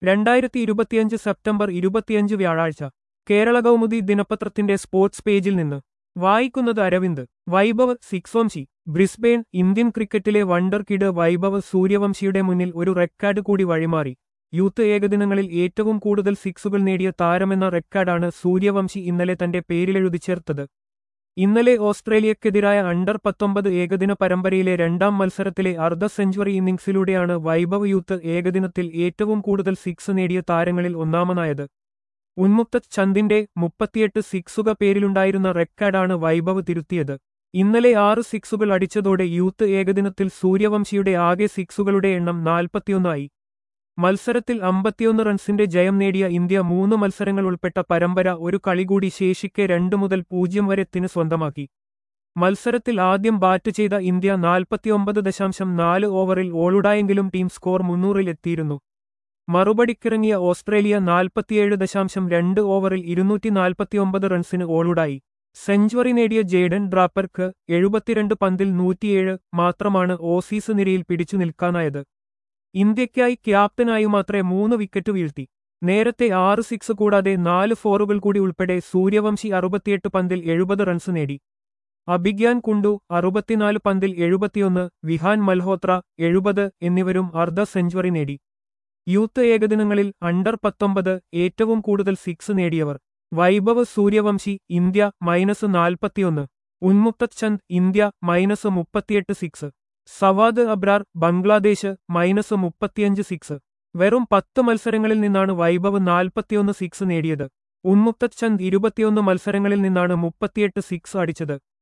രണ്ടായിരത്തി ഇരുപത്തിയഞ്ച് സെപ്റ്റംബർ ഇരുപത്തിയഞ്ച് വ്യാഴാഴ്ച കേരള കൗമുദി ദിനപത്രത്തിന്റെ സ്പോർട്സ് പേജിൽ നിന്ന് വായിക്കുന്നത് അരവിന്ദ് വൈഭവ് സിക്സ് വംശി ബ്രിസ്ബെയിൻ ഇന്ത്യൻ ക്രിക്കറ്റിലെ വണ്ടർ കിഡ് വൈഭവ് സൂര്യവംശിയുടെ മുന്നിൽ ഒരു റെക്കോർഡ് കൂടി വഴിമാറി യൂത്ത് ഏകദിനങ്ങളിൽ ഏറ്റവും കൂടുതൽ സിക്സുകൾ നേടിയ താരമെന്ന റെക്കോർഡാണ് സൂര്യവംശി ഇന്നലെ തന്റെ പേരിലെഴുതി ചേർത്തത് ഇന്നലെ ഓസ്ട്രേലിയക്കെതിരായ അണ്ടർ പത്തൊമ്പത് ഏകദിന പരമ്പരയിലെ രണ്ടാം മത്സരത്തിലെ അർദ്ധ സെഞ്ചുറി ഇന്നിംഗ്സിലൂടെയാണ് വൈഭവ് യൂത്ത് ഏകദിനത്തിൽ ഏറ്റവും കൂടുതൽ സിക്സ് നേടിയ താരങ്ങളിൽ ഒന്നാമനായത് ഉന്മുക്ത ചന്ദിന്റെ മുപ്പത്തിയെട്ട് സിക്സുക പേരിലുണ്ടായിരുന്ന റെക്കോർഡാണ് വൈഭവ് തിരുത്തിയത് ഇന്നലെ ആറ് സിക്സുകൾ അടിച്ചതോടെ യൂത്ത് ഏകദിനത്തിൽ സൂര്യവംശിയുടെ ആകെ സിക്സുകളുടെ എണ്ണം നാൽപ്പത്തിയൊന്നായി മത്സരത്തിൽ അമ്പത്തിയൊന്ന് റൺസിന്റെ ജയം നേടിയ ഇന്ത്യ മൂന്ന് മത്സരങ്ങൾ ഉൾപ്പെട്ട പരമ്പര ഒരു കളി കൂടി ശേഷിക്കെ രണ്ടു മുതൽ പൂജ്യം വരെത്തിന് സ്വന്തമാക്കി മത്സരത്തിൽ ആദ്യം ബാറ്റ് ചെയ്ത ഇന്ത്യ നാൽപ്പത്തിയൊമ്പത് ദശാംശം നാല് ഓവറിൽ ഓളുടായെങ്കിലും ടീം സ്കോർ മുന്നൂറിൽ എത്തിയിരുന്നു മറുപടിക്കിറങ്ങിയ ഓസ്ട്രേലിയ നാൽപ്പത്തിയേഴ് ദശാംശം രണ്ട് ഓവറിൽ ഇരുന്നൂറ്റി നാൽപ്പത്തിയൊമ്പത് റൺസിന് ഓളുടായി സെഞ്ചുറി നേടിയ ജെയ്ഡൻ ഡ്രാപ്പർക്ക് എഴുപത്തിരണ്ട് പന്തിൽ നൂറ്റിയേഴ് മാത്രമാണ് ഓസീസ് നിരയിൽ പിടിച്ചു നിൽക്കാനായത് ഇന്ത്യയ്ക്കായി ക്യാപ്റ്റനായി മാത്രമേ മൂന്ന് വിക്കറ്റ് വീഴ്ത്തി നേരത്തെ ആറ് സിക്സ് കൂടാതെ നാല് ഫോറുകൾ കൂടി ഉൾപ്പെടെ സൂര്യവംശി അറുപത്തിയെട്ട് പന്തിൽ എഴുപത് റൺസ് നേടി അഭിഗ്യാൻ കുണ്ടു അറുപത്തിനാല് പന്തിൽ എഴുപത്തിയൊന്ന് വിഹാൻ മൽഹോത്ര എഴുപത് എന്നിവരും അർദ്ധ സെഞ്ചുറി നേടി യൂത്ത് ഏകദിനങ്ങളിൽ അണ്ടർ പത്തൊമ്പത് ഏറ്റവും കൂടുതൽ സിക്സ് നേടിയവർ വൈഭവ് സൂര്യവംശി ഇന്ത്യ മൈനസ് നാൽപ്പത്തിയൊന്ന് ഉന്മുക്ത ചന്ദ് ഇന്ത്യ മൈനസ് മുപ്പത്തിയെട്ട് സിക്സ് സവാദ് അബ്രാർ ബംഗ്ലാദേശ് മൈനസ് മുപ്പത്തിയഞ്ച് സിക്സ് വെറും പത്ത് മത്സരങ്ങളിൽ നിന്നാണ് വൈഭവ് നാൽപ്പത്തിയൊന്ന് സിക്സ് നേടിയത് ഉന്മുക്ത ചന്ദ് ഇരുപത്തിയൊന്ന് മത്സരങ്ങളിൽ നിന്നാണ് മുപ്പത്തിയെട്ട് സിക്സ് അടിച്ചത്